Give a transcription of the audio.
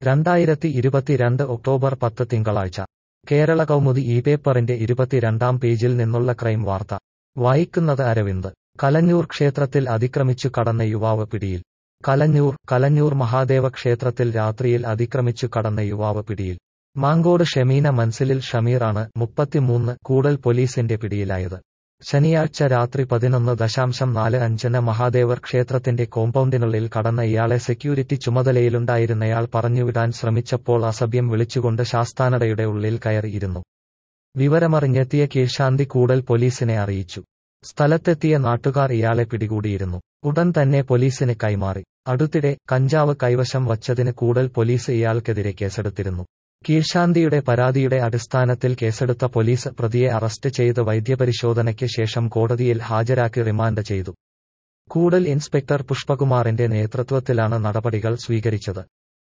രണ്ടായിരത്തി ഇരുപത്തിരണ്ട് ഒക്ടോബർ പത്ത് തിങ്കളാഴ്ച കേരള കൗമുദി ഈ പേപ്പറിന്റെ ഇരുപത്തിരണ്ടാം പേജിൽ നിന്നുള്ള ക്രൈം വാർത്ത വായിക്കുന്നത് അരവിന്ദ് കലഞ്ഞൂർ ക്ഷേത്രത്തിൽ അതിക്രമിച്ചു കടന്ന യുവാവ് പിടിയിൽ കലഞ്ഞൂർ കലഞ്ഞൂർ മഹാദേവ ക്ഷേത്രത്തിൽ രാത്രിയിൽ അതിക്രമിച്ചു കടന്ന യുവാവ് പിടിയിൽ മാങ്കോട് ഷെമീന മൻസിലിൽ ഷമീറാണ് മുപ്പത്തിമൂന്ന് കൂടൽ പോലീസിന്റെ പിടിയിലായത് ശനിയാഴ്ച രാത്രി പതിനൊന്ന് ദശാംശം നാല് അഞ്ചിന് മഹാദേവർ ക്ഷേത്രത്തിന്റെ കോമ്പൗണ്ടിനുള്ളിൽ കടന്ന ഇയാളെ സെക്യൂരിറ്റി ചുമതലയിലുണ്ടായിരുന്നയാൾ പറഞ്ഞുവിടാൻ ശ്രമിച്ചപ്പോൾ അസഭ്യം വിളിച്ചുകൊണ്ട് ശാസ്താനടയുടെ ഉള്ളിൽ കയറിയിരുന്നു വിവരമറിഞ്ഞെത്തിയ കീഴ്ശാന്തി കൂടൽ പോലീസിനെ അറിയിച്ചു സ്ഥലത്തെത്തിയ നാട്ടുകാർ ഇയാളെ പിടികൂടിയിരുന്നു ഉടൻ തന്നെ പോലീസിന് കൈമാറി അടുത്തിടെ കഞ്ചാവ് കൈവശം വച്ചതിന് കൂടൽ പോലീസ് ഇയാൾക്കെതിരെ കേസെടുത്തിരുന്നു കീഴ്ശാന്തിയുടെ പരാതിയുടെ അടിസ്ഥാനത്തിൽ കേസെടുത്ത പോലീസ് പ്രതിയെ അറസ്റ്റ് ചെയ്ത് വൈദ്യപരിശോധനയ്ക്ക് ശേഷം കോടതിയിൽ ഹാജരാക്കി റിമാൻഡ് ചെയ്തു കൂടൽ ഇൻസ്പെക്ടർ പുഷ്പകുമാറിന്റെ നേതൃത്വത്തിലാണ് നടപടികൾ സ്വീകരിച്ചത്